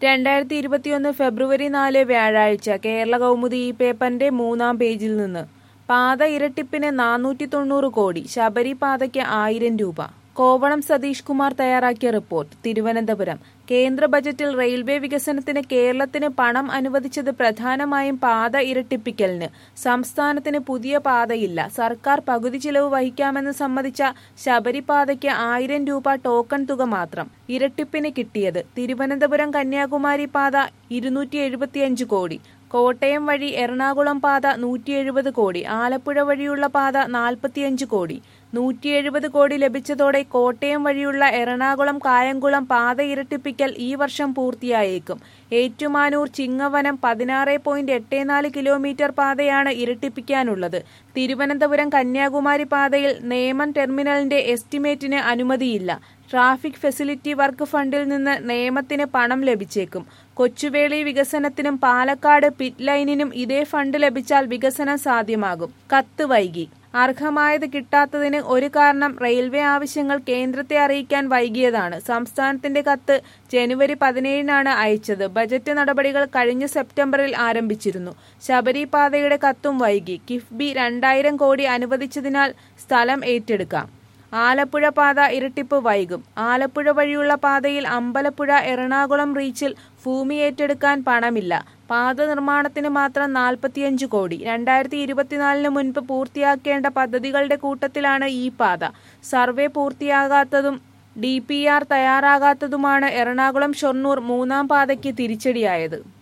രണ്ടായിരത്തി ഇരുപത്തിയൊന്ന് ഫെബ്രുവരി നാല് വ്യാഴാഴ്ച കേരള കൗമുദി ഈ പേപ്പറിന്റെ മൂന്നാം പേജിൽ നിന്ന് പാത ഇരട്ടിപ്പിന് നാനൂറ്റി തൊണ്ണൂറ് കോടി ശബരി പാതയ്ക്ക് ആയിരം രൂപ കോവളം സതീഷ് കുമാർ തയ്യാറാക്കിയ റിപ്പോർട്ട് തിരുവനന്തപുരം കേന്ദ്ര ബജറ്റിൽ റെയിൽവേ വികസനത്തിന് കേരളത്തിന് പണം അനുവദിച്ചത് പ്രധാനമായും പാത ഇരട്ടിപ്പിക്കലിന് സംസ്ഥാനത്തിന് പുതിയ പാതയില്ല സർക്കാർ പകുതി ചിലവ് വഹിക്കാമെന്ന് സമ്മതിച്ച ശബരിപാതയ്ക്ക് ആയിരം രൂപ ടോക്കൺ തുക മാത്രം ഇരട്ടിപ്പിന് കിട്ടിയത് തിരുവനന്തപുരം കന്യാകുമാരി പാത ഇരുന്നൂറ്റി എഴുപത്തിയഞ്ച് കോടി കോട്ടയം വഴി എറണാകുളം പാത നൂറ്റി എഴുപത് കോടി ആലപ്പുഴ വഴിയുള്ള പാത നാൽപ്പത്തിയഞ്ച് കോടി നൂറ്റി എഴുപത് കോടി ലഭിച്ചതോടെ കോട്ടയം വഴിയുള്ള എറണാകുളം കായംകുളം പാത ഇരട്ടിപ്പിക്കൽ ഈ വർഷം പൂർത്തിയായേക്കും ഏറ്റുമാനൂർ ചിങ്ങവനം പതിനാറ് പോയിന്റ് എട്ട് നാല് കിലോമീറ്റർ പാതയാണ് ഇരട്ടിപ്പിക്കാനുള്ളത് തിരുവനന്തപുരം കന്യാകുമാരി പാതയിൽ നേമം ടെർമിനലിന്റെ എസ്റ്റിമേറ്റിന് അനുമതിയില്ല ട്രാഫിക് ഫെസിലിറ്റി വർക്ക് ഫണ്ടിൽ നിന്ന് നിയമത്തിന് പണം ലഭിച്ചേക്കും കൊച്ചുവേളി വികസനത്തിനും പാലക്കാട് പിറ്റ് ലൈനിനും ഇതേ ഫണ്ട് ലഭിച്ചാൽ വികസനം സാധ്യമാകും കത്ത് വൈകി അർഹമായത് കിട്ടാത്തതിന് ഒരു കാരണം റെയിൽവേ ആവശ്യങ്ങൾ കേന്ദ്രത്തെ അറിയിക്കാൻ വൈകിയതാണ് സംസ്ഥാനത്തിന്റെ കത്ത് ജനുവരി പതിനേഴിനാണ് അയച്ചത് ബജറ്റ് നടപടികൾ കഴിഞ്ഞ സെപ്റ്റംബറിൽ ആരംഭിച്ചിരുന്നു ശബരി പാതയുടെ കത്തും വൈകി കിഫ്ബി രണ്ടായിരം കോടി അനുവദിച്ചതിനാൽ സ്ഥലം ഏറ്റെടുക്കാം ആലപ്പുഴ പാത ഇരട്ടിപ്പ് വൈകും ആലപ്പുഴ വഴിയുള്ള പാതയിൽ അമ്പലപ്പുഴ എറണാകുളം റീച്ചിൽ ഭൂമി ഏറ്റെടുക്കാൻ പണമില്ല പാത നിർമ്മാണത്തിന് മാത്രം നാൽപ്പത്തിയഞ്ച് കോടി രണ്ടായിരത്തി ഇരുപത്തിനാലിന് മുൻപ് പൂർത്തിയാക്കേണ്ട പദ്ധതികളുടെ കൂട്ടത്തിലാണ് ഈ പാത സർവേ പൂർത്തിയാകാത്തതും ഡി പി ആർ തയ്യാറാകാത്തതുമാണ് എറണാകുളം ഷൊർണൂർ മൂന്നാം പാതയ്ക്ക് തിരിച്ചടിയായത്